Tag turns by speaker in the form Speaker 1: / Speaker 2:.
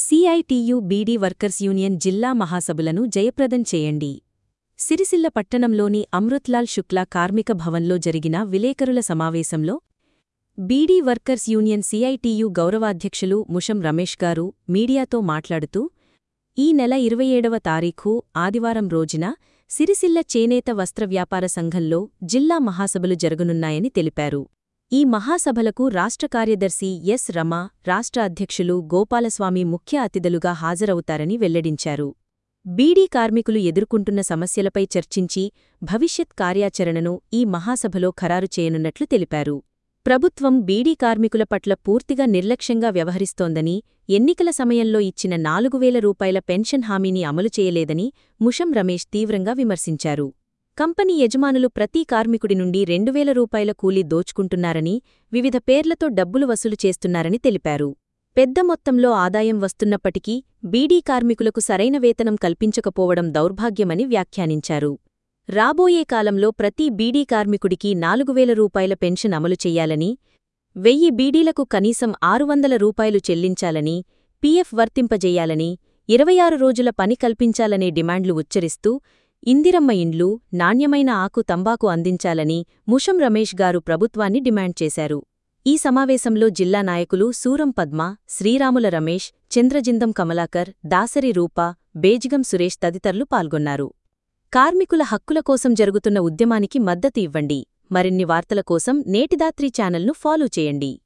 Speaker 1: CITU beedi workers union జిల్లా మహాసభలను జయప్రదం చేయండి సిరిసిల్ల పట్టణంలోని అమృత్లాల్ శుక్లా కార్మిక భవన్లో జరిగిన విలేకరుల సమావేశంలో బీడీ వర్కర్స్ యూనియన్ సిఐటియు గౌరవాధ్యక్షులు ముషం రమేష్ గారు మీడియాతో మాట్లాడుతూ ఈ నెల ఇరవై ఏడవ తారీఖు ఆదివారం రోజున సిరిసిల్ల చేనేత వస్త్ర వ్యాపార సంఘంలో జిల్లా మహాసభలు జరగనున్నాయని తెలిపారు ఈ మహాసభలకు రాష్ట్ర కార్యదర్శి ఎస్ రమ రాష్ట్ర అధ్యక్షులు గోపాలస్వామి ముఖ్య అతిథులుగా హాజరవుతారని వెల్లడించారు బీడీ కార్మికులు ఎదుర్కొంటున్న సమస్యలపై చర్చించి భవిష్యత్ కార్యాచరణను ఈ మహాసభలో ఖరారు చేయనున్నట్లు తెలిపారు ప్రభుత్వం బీడీ కార్మికుల పట్ల పూర్తిగా నిర్లక్ష్యంగా వ్యవహరిస్తోందని ఎన్నికల సమయంలో ఇచ్చిన నాలుగు వేల రూపాయల పెన్షన్ హామీని అమలు చేయలేదని ముషం రమేష్ తీవ్రంగా విమర్శించారు కంపెనీ యజమానులు ప్రతి కార్మికుడి నుండి రెండు వేల రూపాయల కూలీ దోచుకుంటున్నారని వివిధ పేర్లతో డబ్బులు వసూలు చేస్తున్నారని తెలిపారు పెద్ద మొత్తంలో ఆదాయం వస్తున్నప్పటికీ బీడీ కార్మికులకు సరైన వేతనం కల్పించకపోవడం దౌర్భాగ్యమని వ్యాఖ్యానించారు రాబోయే కాలంలో ప్రతి బీడీ కార్మికుడికి నాలుగు వేల రూపాయల పెన్షన్ అమలు చెయ్యాలని వెయ్యి బీడీలకు కనీసం ఆరు వందల రూపాయలు చెల్లించాలని పీఎఫ్ వర్తింపజేయాలని ఇరవై ఆరు రోజుల పని కల్పించాలనే డిమాండ్లు ఉచ్చరిస్తూ ఇందిరమ్మ ఇండ్లు నాణ్యమైన ఆకు తంబాకు అందించాలని ముషం రమేష్ గారు ప్రభుత్వాన్ని డిమాండ్ చేశారు ఈ సమావేశంలో జిల్లా నాయకులు సూరం పద్మ శ్రీరాముల రమేష్ చంద్రజిందం కమలాకర్ దాసరి రూప బేజిగం సురేష్ తదితరులు పాల్గొన్నారు కార్మికుల హక్కుల కోసం జరుగుతున్న ఉద్యమానికి మద్దతు ఇవ్వండి మరిన్ని వార్తల కోసం నేటిదాత్రి ఛానల్ను ఫాలో చేయండి